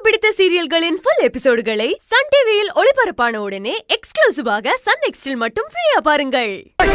பிடித்த சீரியல்களின் full எபிசோடுகளை Sun டிவியில் ஒளிபரப்பான உடனே எக்ஸ்க்ளூசிவாக சன் நெக்ஸ்டில் மட்டும் ஃப்ரீயா பாருங்கள்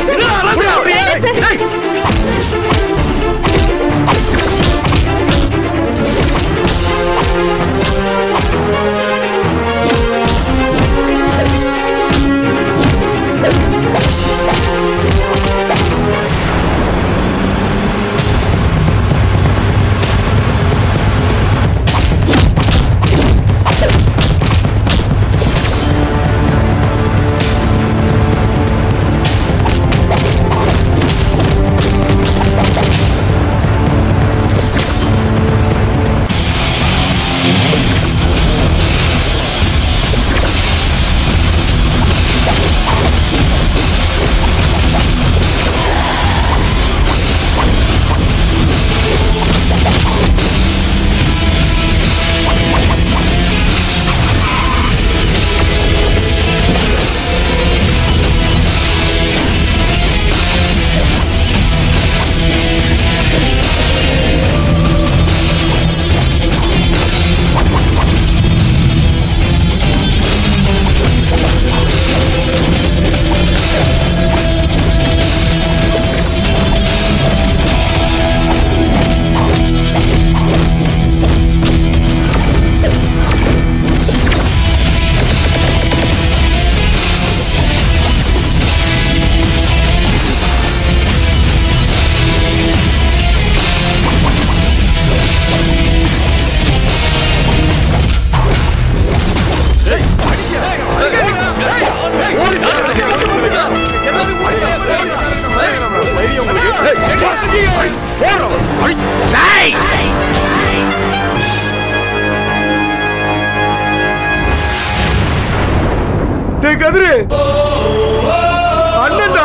டேய் கதிரு அண்ணன்டா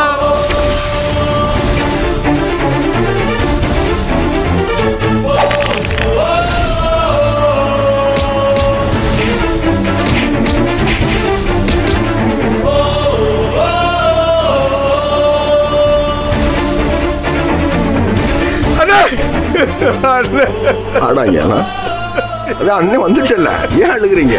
அண்ணா அண்ணா ஆனா ஏன்னா அதான் அண்ணன் வந்துட்டல ஏன் அழுகுறீங்க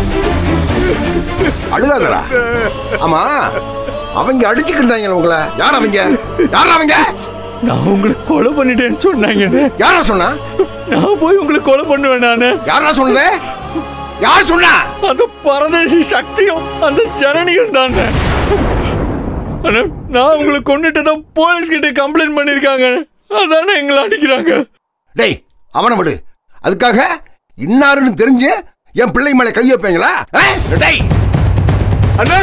அழுகாதடா ஆமா அவங்க அடிச்சுக்கிட்டாங்க உங்களை யார் அவங்க யார் அவங்க நான் உங்களை கொலை பண்ணிட்டேன்னு சொன்னாங்கண்ணே யாரா சொன்னா நான் போய் உங்களை கொலை பண்ணுவேன் நானு யாரா சொன்னது யார் சொன்னா அந்த பரதேசி சக்தியும் அந்த ஜனனியும் தான் அண்ணா நான் உங்களை கொண்டுட்டு போலீஸ் கிட்ட கம்ப்ளைண்ட் பண்ணிருக்காங்க அதானே எங்களை அடிக்கிறாங்க டேய் அவனை விடு அதுக்காக இன்னாருன்னு தெரிஞ்சு என் பிள்ளை மேல கை வைப்பீங்களா ஆ? டேய் அண்ணா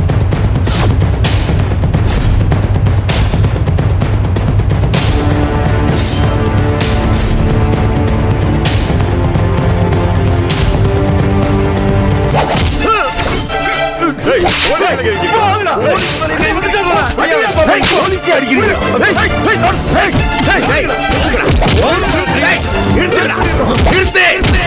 நிறுத்து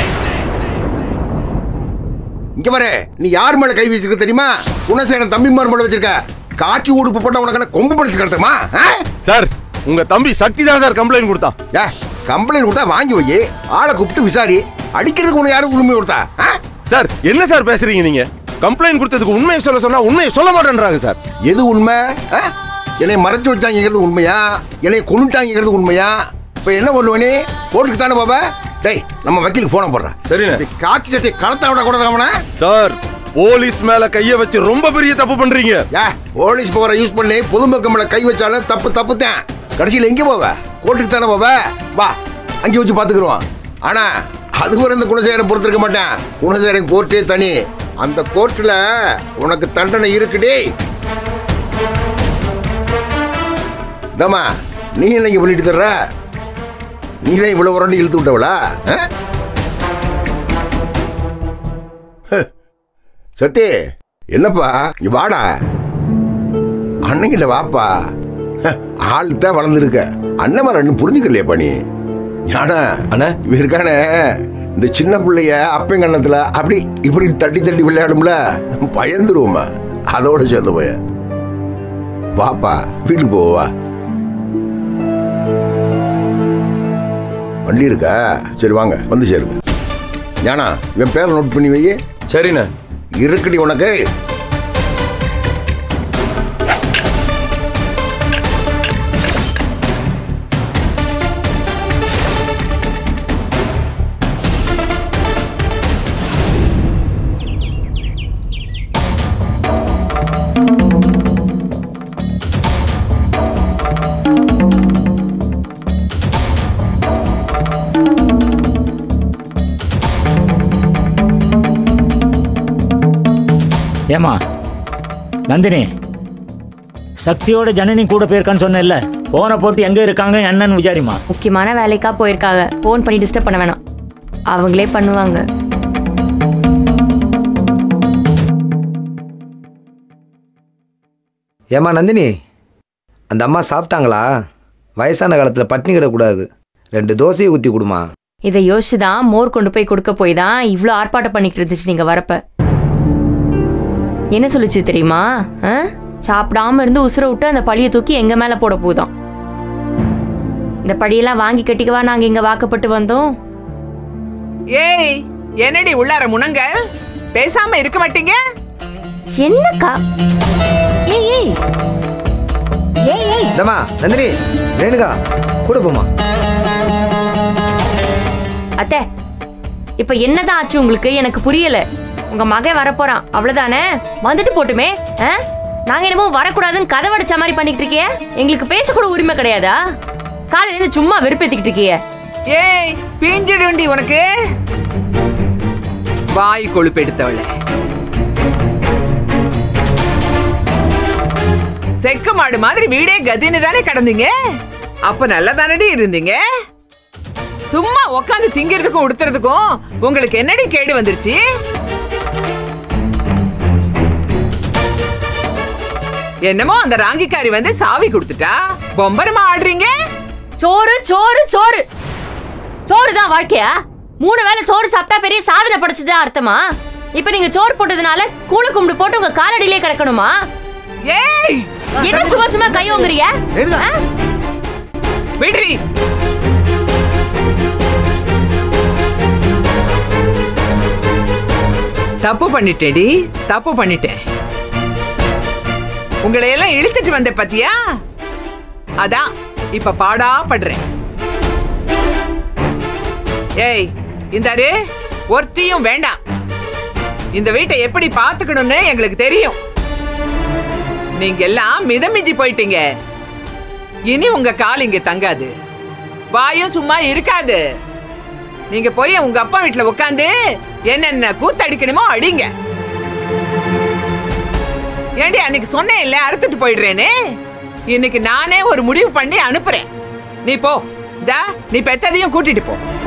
இங்க பாரு நீ யார் மேல கை வச்சிருக்க தெரியுமா குணசேகரன் தம்பி மார் மேல வச்சிருக்க காக்கி உடுப்பு போட்ட உனக்கு என்ன கொம்பு படுத்து கிடத்துமா சார் உங்க தம்பி சக்தி தான் சார் கம்ப்ளைண்ட் கொடுத்தான் கம்ப்ளைண்ட் கொடுத்தா வாங்கி வை ஆளை கூப்பிட்டு விசாரி அடிக்கிறதுக்கு உனக்கு யாரும் உரிமை கொடுத்தா ஆ? சார் என்ன சார் பேசுறீங்க நீங்க கம்ப்ளைண்ட் கொடுத்ததுக்கு உண்மையை சொல்ல சொன்னா உண்மையை சொல்ல மாட்டேன்றாங்க சார் எது உண்மை ஆ? என்னை மறைச்சு வச்சாங்கிறது உண்மையா என்னை கொண்டுட்டாங்கிறது உண்மையா இப்ப என்ன பண்ணுவனே கோர்ட்டுக்கு தானே பாபா டேய் நம்ம வக்கீலுக்கு போன போடுறேன் சரிண்ணே. இந்த காக்கி சட்டை களத்த விட கூட தரவன சார் போலீஸ் மேல கைய வச்சு ரொம்ப பெரிய தப்பு பண்றீங்க ஏ போலீஸ் பவரை யூஸ் பண்ணி பொதுமக்கள் மேல கை வச்சாலும் தப்பு தப்பு தான் கடைசியில் எங்க போவ கோர்ட்டுக்கு தானே போவ வா அங்கே வச்சு பாத்துக்கிறோம் ஆனா அது வரை இந்த குணசேகரன் பொறுத்திருக்க மாட்டேன் குணசேகரன் கோர்ட்டே தனி அந்த கோர்ட்டுல உனக்கு தண்டனை இருக்குடி தம்மா நீ என்ன பண்ணிட்டு தர்ற நீ தான் இவ்வளவு உரண்டி இழுத்து விட்டவளா ஆ? ஹ். சத்தி என்னப்பா இங்க வாடா அண்ணங்கிட்ட வாப்பா ஹ், ஆள் தான் வளர்ந்துருக்க அண்ணன் ரெண்டு புரிஞ்சுக்கலையப்பா நீ ஞானா அண்ணா. இவன் இருக்கானே இந்த சின்ன பிள்ளைய அப்பங்கண்ணத்துல அப்படி இப்படி தட்டி தட்டி விளையாடும்ல பயந்துருவோமா அதோட சேர்ந்து போய வாப்பா வீட்டுக்கு போவா வண்டி இருக்கா சரி வாங்க வந்து சேருங்க ஞானா இவன் பேரை நோட் பண்ணி வை சரிண்ணே இருக்குடி உனக்கு ஏமா நந்தினி சக்தியோட ஜனனி கூட போயிருக்கான்னு சொன்னேன்ல போனை போட்டு எங்க இருக்காங்க என்னன்னு விசாரிமா முக்கியமான வேலைக்கா போயிருக்காங்க ஃபோன் பண்ணி டிஸ்டர்ப் பண்ண வேணாம் அவங்களே பண்ணுவாங்க ஏம்மா நந்தினி அந்த அம்மா சாப்பிட்டாங்களா வயசான காலத்தில் பட்டினி கிடக்கூடாது ரெண்டு தோசையை ஊற்றி கொடுமா இதை யோசிச்சு தான் மோர் கொண்டு போய் கொடுக்க போய் தான் இவ்வளோ ஆர்ப்பாட்டம் பண்ணிட்டு இருந்துச்சு நீங்க வரப்ப என்ன சொல்லுச்சு தெரியுமா ஆ? சாப்பிடாம இருந்து உசுரை விட்டு அந்த பழியை தூக்கி எங்க மேல போட போதும் இந்த பழியெல்லாம் வாங்கி கட்டிக்கவா நாங்க இங்க வாக்கப்பட்டு வந்தோம் ஏய் என்னடி உள்ளார முனங்க பேசாம இருக்க மாட்டீங்க என்னக்கா இந்தம்மா நந்தினி ரேணுகா கூட போமா அத்தை இப்ப என்னதான் ஆச்சு உங்களுக்கு எனக்கு புரியல உங்க மகன் வரப்போறான் அவ்வளவுதானே வந்துட்டு போட்டுமே ஆ? நாங்க என்னமோ வரக்கூடாதுன்னு கதை வடிச்ச மாதிரி பண்ணிட்டு இருக்கியே எங்களுக்கு பேசக்கூட உரிமை கிடையாதா காலையில இருந்து சும்மா வெறுப்பேத்திக்கிட்டு இருக்கியே ஏய் பிஞ்சிடுண்டி உனக்கு வாய் கொழுப்பு எடுத்தவள செக்க மாடு மாதிரி வீடே கதின்னு தானே கடந்தீங்க அப்ப நல்லா தானடி இருந்தீங்க சும்மா உட்காந்து திங்கிறதுக்கும் உடுத்துறதுக்கும் உங்களுக்கு என்னடி கேடு வந்துருச்சு என்னமோ அந்த ராங்கிக்காரி வந்து சாவி கொடுத்துட்டா பொம்பரமா ஆடுறீங்க சோறு சோறு சோறு சோறு தான் வாழ்க்கையா மூணு வேளை சோறு சாப்பிட்டா பெரிய சாதனை படைச்சதா அர்த்தமா இப்ப நீங்க சோறு போட்டதுனால கூழ கும்பிடு போட்டு உங்க காலடியிலே கிடக்கணுமா ஏய் என்ன சும்மா சும்மா கை வாங்குறிய ரேணுகா விடுறி தப்பு பண்ணிட்டேடி தப்பு பண்ணிட்டேன் உங்களை எல்லாம் இழுத்துட்டு வந்த பாத்தியா அதான் இப்ப பாடா படுறேன் ஏய் இந்தாரு ஒருத்தியும் வேண்டாம் இந்த வீட்டை எப்படி பாத்துக்கணும்னு எங்களுக்கு தெரியும் நீங்க எல்லாம் மிதமிஞ்சி போயிட்டீங்க இனி உங்க கால் இங்க தங்காது வாயும் சும்மா இருக்காது நீங்க போய் உங்க அப்பா வீட்டுல உட்காந்து என்னென்ன கூத்தடிக்கணுமோ அடிங்க ஏண்டி அன்னைக்கு சொன்னேன் இல்ல அறுத்துட்டு போயிடுறேன்னு இன்னைக்கு நானே ஒரு முடிவு பண்ணி அனுப்புறேன் நீ போ தா நீ பெத்ததையும் கூட்டிட்டு போ